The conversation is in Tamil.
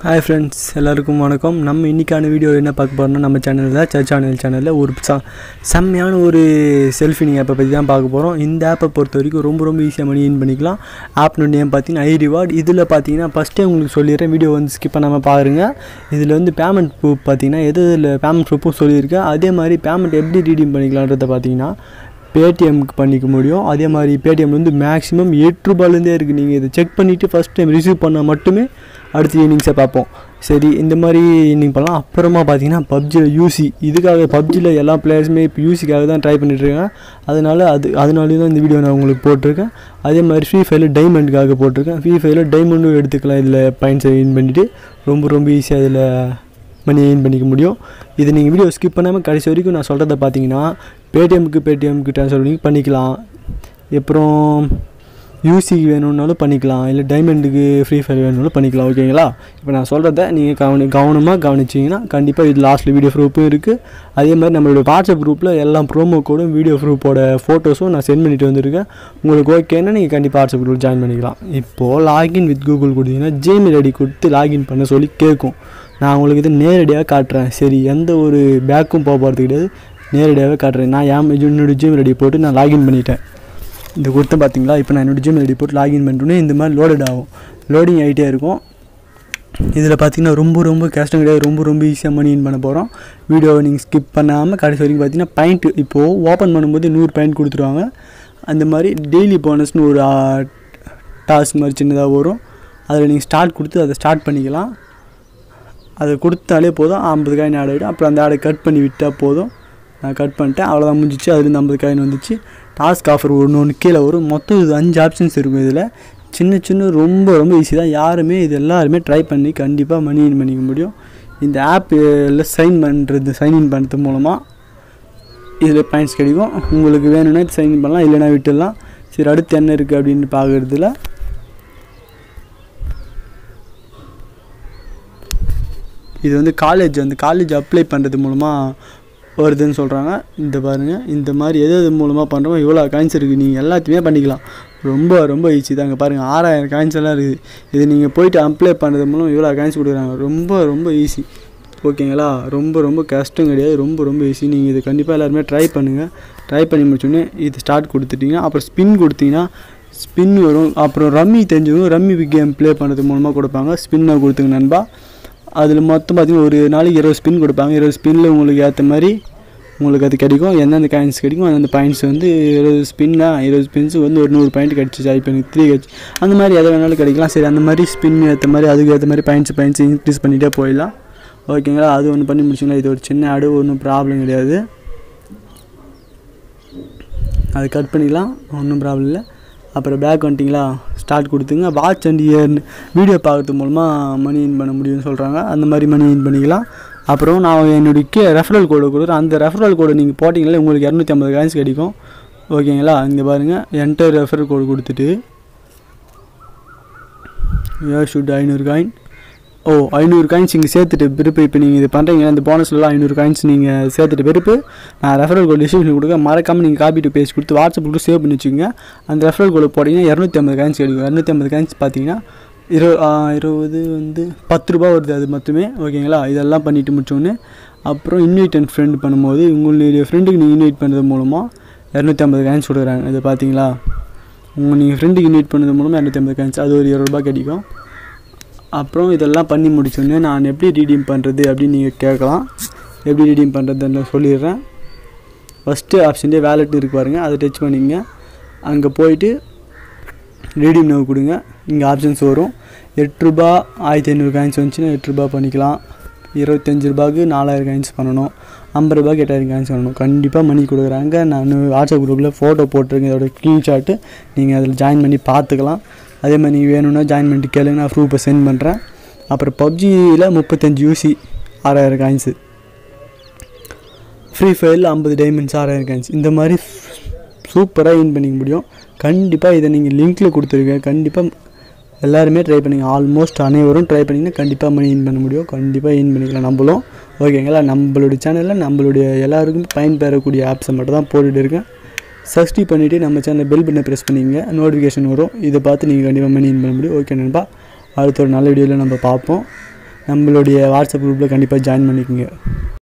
ஹாய் ஃப்ரெண்ட்ஸ் எல்லாருக்கும் வணக்கம் நம்ம இன்றைக்கான வீடியோ என்ன பார்க்க போகிறோம்னா நம்ம சேனலில் சர்ச் சேனல் சேனலில் ஒரு ச செம்மையான ஒரு செல்ஃபினிங் ஆப்பை பற்றி தான் பார்க்க போகிறோம் இந்த ஆப்பை பொறுத்த வரைக்கும் ரொம்ப ரொம்ப ஈஸியாக மணி ஏன் பண்ணிக்கலாம் ஆப் நேம் பார்த்தீங்கன்னா ஐ ரிவார்ட் இதில் பார்த்தீங்கன்னா ஃபஸ்ட்டே உங்களுக்கு சொல்லிடுறேன் வீடியோ வந்து ஸ்கிப் பண்ணாமல் பாருங்கள் இதில் வந்து பேமெண்ட் ப்ரூஃப் பார்த்தீங்கன்னா எது இதில் பேமெண்ட் ப்ரூஃபும் சொல்லியிருக்கேன் அதே மாதிரி பேமெண்ட் எப்படி ரீடீம் பண்ணிக்கலான்றதை பார்த்தீங்கன்னா பேடிஎம்க்கு பண்ணிக்க முடியும் அதே மாதிரி பேடிஎம் வந்து மேக்ஸிமம் எட்டு ரூபாயிலேருந்தே இருக்குது நீங்கள் இதை செக் பண்ணிவிட்டு ஃபஸ்ட் டைம் ரிசீவ் பண்ணால் மட்டுமே அடுத்த இன்னிங்ஸை பார்ப்போம் சரி இந்த மாதிரி இன்னிங் பண்ணலாம் அப்புறமா பார்த்தீங்கன்னா பப்ஜியில் யூசி இதுக்காக பப்ஜியில் எல்லா பிளேயர்ஸுமே இப்போ யூசிக்காக தான் ட்ரை பண்ணிட்டுருக்காங்க அதனால் அது அதனால தான் இந்த வீடியோ நான் உங்களுக்கு போட்டிருக்கேன் அதே மாதிரி ஃப்ரீ ஃபயரில் டைமண்டுக்காக போட்டிருக்கேன் ஃப்ரீ ஃபயரில் டைமண்டும் எடுத்துக்கலாம் இதில் பாயிண்ட்ஸை வின் பண்ணிவிட்டு ரொம்ப ரொம்ப ஈஸியாக இதில் மணி ஏர்ன் பண்ணிக்க முடியும் இது நீங்கள் வீடியோ ஸ்கிப் பண்ணாமல் கடைசி வரைக்கும் நான் சொல்கிறத பார்த்தீங்கன்னா பேடிஎம்க்கு பேடிஎம்க்கு ட்ரான்ஸ்ஃபர் பண்ணி பண்ணிக்கலாம் அப்புறம் யூசிக்கு வேணும்னாலும் பண்ணிக்கலாம் இல்லை டைமண்டுக்கு ஃப்ரீ ஃபயர் வேணும்னாலும் பண்ணிக்கலாம் ஓகேங்களா இப்போ நான் சொல்கிறத நீங்கள் கவனி கவனமாக கவனிச்சிங்கன்னா கண்டிப்பாக இது லாஸ்ட்டில் வீடியோ ப்ரூஃபும் இருக்குது அதே மாதிரி நம்மளோட வாட்ஸ்அப் குரூப்பில் எல்லா ப்ரோமோ கோடும் வீடியோ ப்ரூஃபோட ஃபோட்டோஸும் நான் சென்ட் பண்ணிட்டு வந்திருக்கேன் உங்களுக்கு ஓகேன்னா நீங்கள் கண்டிப்பாக வாட்ஸ்அப் குரூப் ஜாயின் பண்ணிக்கலாம் இப்போது லாகின் வித் கூகுள் கொடுத்தீங்கன்னா ஜிமெயில் ஐடி கொடுத்து லாகின் பண்ண சொல்லி கேட்கும் நான் உங்களுக்கு இது நேரடியாக காட்டுறேன் சரி எந்த ஒரு பேக்கும் போக போகிறது கிடையாது நேரடியாகவே காட்டுறேன் நான் என் என்னோடய ஜிமெயில் ஐடி போட்டு நான் லாகின் பண்ணிட்டேன் இந்த கொடுத்தேன் பார்த்தீங்களா இப்போ நான் என்னோடய ஜிமெயில் ஐடி போட்டு லாகின் பண்ணிட்டோன்னே இந்த மாதிரி லோடட் ஆகும் லோடிங் ஆகிட்டே இருக்கும் இதில் பார்த்தீங்கன்னா ரொம்ப ரொம்ப கஷ்டம் கிடையாது ரொம்ப ரொம்ப ஈஸியாக மணி இன் பண்ண போகிறோம் வீடியோவை நீங்கள் ஸ்கிப் பண்ணாமல் கடைசி வரைக்கும் பார்த்தீங்கன்னா பாயிண்ட் இப்போது ஓப்பன் பண்ணும்போது நூறு பாயிண்ட் கொடுத்துருவாங்க அந்த மாதிரி டெய்லி போனஸ்னு ஒரு டாஸ்க் மாதிரி சின்னதாக வரும் அதில் நீங்கள் ஸ்டார்ட் கொடுத்து அதை ஸ்டார்ட் பண்ணிக்கலாம் அதை கொடுத்தாலே போதும் ஐம்பது காயின் ஆட் ஆகிடும் அப்புறம் அந்த ஆடை கட் பண்ணி விட்டால் போதும் நான் கட் பண்ணிட்டேன் அவ்வளோதான் முடிஞ்சிச்சு அதுலேருந்து ஐம்பது காயின் வந்துச்சு டாஸ்க் ஆஃபர் ஒன்று ஒன்று கீழே வரும் மொத்தம் இது அஞ்சு ஆப்ஷன்ஸ் இருக்கும் இதில் சின்ன சின்ன ரொம்ப ரொம்ப ஈஸி தான் யாருமே இது எல்லாருமே ட்ரை பண்ணி கண்டிப்பாக மணி இன் பண்ணிக்க முடியும் இந்த ஆப்பில் சைன் பண்ணுறது சைன்இன் பண்ணுறது மூலமாக இதில் பாயிண்ட்ஸ் கிடைக்கும் உங்களுக்கு வேணும்னா சைன்இன் பண்ணலாம் இல்லைனா விட்டுடலாம் சரி அடுத்து என்ன இருக்குது அப்படின்னு பார்க்குறதுல இது வந்து காலேஜ் அந்த காலேஜ் அப்ளை பண்ணுறது மூலமாக வருதுன்னு சொல்கிறாங்க இந்த பாருங்கள் இந்த மாதிரி எது எது மூலமாக பண்ணுறோமோ இவ்வளோ காயின்ஸ் இருக்குது நீங்கள் எல்லாத்தையுமே பண்ணிக்கலாம் ரொம்ப ரொம்ப ஈஸி தாங்க பாருங்கள் ஆறாயிரம் காயின்ஸ் எல்லாம் இருக்குது இது நீங்கள் போயிட்டு அப்ளை பண்ணுறது மூலம் இவ்வளோ காயின்ஸ் கொடுக்குறாங்க ரொம்ப ரொம்ப ஈஸி ஓகேங்களா ரொம்ப ரொம்ப கஷ்டம் கிடையாது ரொம்ப ரொம்ப ஈஸி நீங்கள் இது கண்டிப்பாக எல்லாருமே ட்ரை பண்ணுங்கள் ட்ரை பண்ணி முடிச்சோடனே இது ஸ்டார்ட் கொடுத்துட்டிங்கன்னா அப்புறம் ஸ்பின் கொடுத்தீங்கன்னா ஸ்பின் வரும் அப்புறம் ரம்மி தெரிஞ்சவங்க ரம்மி கேம் ப்ளே பண்ணுறது மூலமாக கொடுப்பாங்க ஸ்பின்னை கொடுத்துங்க நண்பா அதில் மொத்தம் பார்த்திங்கன்னா ஒரு நாளைக்கு இருபது ஸ்பின் கொடுப்பாங்க இருபது ஸ்பின்னில் உங்களுக்கு ஏற்ற மாதிரி உங்களுக்கு அது கிடைக்கும் எந்தெந்த காயின்ஸ் கிடைக்கும் அந்தந்த பாயிண்ட்ஸ் வந்து இருபது ஸ்பின்னா இருபது ஸ்பின்ஸுக்கு வந்து ஒரு நூறு பாயிண்ட் கிடச்சிச்சு இப்போ எனக்கு த்ரீ கிடச்சி அந்த மாதிரி எதை வேணாலும் கிடைக்கலாம் சரி அந்த மாதிரி ஸ்பின் ஏற்ற மாதிரி அதுக்கு ஏற்ற மாதிரி பாயிண்ட்ஸ் பாயிண்ட்ஸ் இன்க்ரீஸ் பண்ணிகிட்டே போயிடலாம் ஓகேங்களா அது ஒன்று பண்ணி முடிச்சிங்களா இது ஒரு சின்ன ஆடு ஒன்றும் ப்ராப்ளம் கிடையாது அது கட் பண்ணிக்கலாம் ஒன்றும் ப்ராப்ளம் இல்லை அப்புறம் பேக் வந்துட்டிங்களா ஸ்டார்ட் கொடுத்துங்க வாட்ச் அண்ட் இயர் வீடியோ பார்க்கறது மூலமாக மணி இன் பண்ண முடியும்னு சொல்கிறாங்க அந்த மாதிரி மணி இன் பண்ணிக்கலாம் அப்புறம் நான் என்னுடைய கே ரெஃபரல் கோடு கொடுக்குறேன் அந்த ரெஃபரல் கோடு நீங்கள் போட்டிங்களே உங்களுக்கு இரநூத்தி ஐம்பது காயின்ஸ் கிடைக்கும் ஓகேங்களா இங்கே பாருங்கள் என்டர் ரெஃபரல் கோடு கொடுத்துட்டு ஏ ஷுட் ஐநூறு காயின் ஓ ஐநூறு காயின்ஸ் இங்கே சேர்த்துட்டு பிறப்பு இப்போ நீங்கள் இது பண்ணுறீங்க இந்த போனஸ்லாம் ஐநூறு காயின்ஸ் நீங்கள் சேர்த்துட்டு பிறப்பு நான் ரெஃபரல் கோட் டிஸ்கிரிப்ஷன் கொடுக்க மறக்காமல் நீங்கள் காப்பி டு பேஜ் கொடுத்து வாட்ஸ்அப் கொடுத்து சேவ் பண்ணி வச்சுக்கோங்க அந்த ரெஃபரல் கோடு போட்டிங்கன்னா இரநூத்தி ஐம்பது காயின்ஸ் கிடைக்கும் இரநூத்தி ஐம்பது காயின்ஸ் பார்த்தீங்கன்னா இரு இருபது வந்து பத்து ரூபா வருது அது மட்டுமே ஓகேங்களா இதெல்லாம் பண்ணிவிட்டு முடிச்சோடனே அப்புறம் இன்வைட் அண்ட் ஃப்ரெண்ட் பண்ணும்போது உங்களுடைய ஃப்ரெண்டுக்கு நீங்கள் இன்வைட் பண்ணுறது மூலமாக இரநூத்தி ஐம்பது காயின்ஸ் கொடுக்குறாங்க இது பார்த்தீங்களா உங்கள் நீங்கள் ஃப்ரெண்டுக்கு இன்வைட் பண்ணுறது மூலமாக இரநூத்தி ஐம்பது காயின்ஸ் அது ஒரு இருபது ரூபா கிடைக்கும் அப்புறம் இதெல்லாம் பண்ணி முடிச்சோடனே நான் எப்படி ரீடீம் பண்ணுறது அப்படின்னு நீங்கள் கேட்கலாம் எப்படி ரீடீம் பண்ணுறதுன்னு சொல்லிடுறேன் ஃபஸ்ட்டு ஆப்ஷன்லேயே வேலெட் இருக்கு பாருங்கள் அதை டச் பண்ணிங்க அங்கே போயிட்டு ரீடீம் நவ் கொடுங்க இங்கே ஆப்ஷன்ஸ் வரும் எட்டு ரூபா ஆயிரத்தி ஐநூறு காயின்ஸ் வந்துச்சுன்னா எட்டு ரூபா பண்ணிக்கலாம் இருபத்தஞ்சி ரூபாய்க்கு நாலாயிரம் காயின்ஸ் பண்ணணும் ஐம்பது ரூபாய்க்கு எட்டாயிரம் காயின்ஸ் பண்ணணும் கண்டிப்பாக மணி கொடுக்குறாங்க நான் வாட்ஸ்அப் குரூப்பில் ஃபோட்டோ போட்டிருக்கேன் இதோட ஸ்க்ரீன்ஷாட்டு நீங்கள் அதில் ஜாயின் பண்ணி பார்த்துக்கலாம் அதே மாதிரி நீங்கள் வேணும்னா ஜாயின் பண்ணிட்டு கேளுங்க நான் ப்ரூஃபை சென்ட் பண்ணுறேன் அப்புறம் பப்ஜியில் முப்பத்தஞ்சு யூசி ஆறாயிரம் காயின்ஸு ஃப்ரீ ஃபயரில் ஐம்பது டைமண்ட்ஸ் ஆறாயிரம் காயின்ஸ் இந்த மாதிரி சூப்பராக இன் பண்ணிக்க முடியும் கண்டிப்பாக இதை நீங்கள் லிங்க்கில் கொடுத்துருக்கேன் கண்டிப்பாக எல்லாருமே ட்ரை பண்ணிங்க ஆல்மோஸ்ட் அனைவரும் ட்ரை பண்ணிங்கன்னா கண்டிப்பாக மணி இன் பண்ண முடியும் கண்டிப்பாக இன் பண்ணிக்கலாம் நம்மளும் ஓகேங்களா நம்மளுடைய சேனலில் நம்மளுடைய எல்லாருக்கும் பயன் பெறக்கூடிய ஆப்ஸை மட்டும் தான் போட்டுகிட்டு இருக்கேன் சப்ஸ்கிரைப் பண்ணிவிட்டு நம்ம சேனல் பெல் பட்டனை ப்ரெஸ் பண்ணிங்க நோட்டிஃபிகேஷன் வரும் இதை பார்த்து நீங்கள் கண்டிப்பாக மணி இன் பண்ண முடியும் ஓகே நண்பா அடுத்த ஒரு நல்ல வீடியோவில் நம்ம பார்ப்போம் நம்மளுடைய வாட்ஸ்அப் குரூப்பில் கண்டிப்பாக ஜாயின் பண்ணிக்கோங்க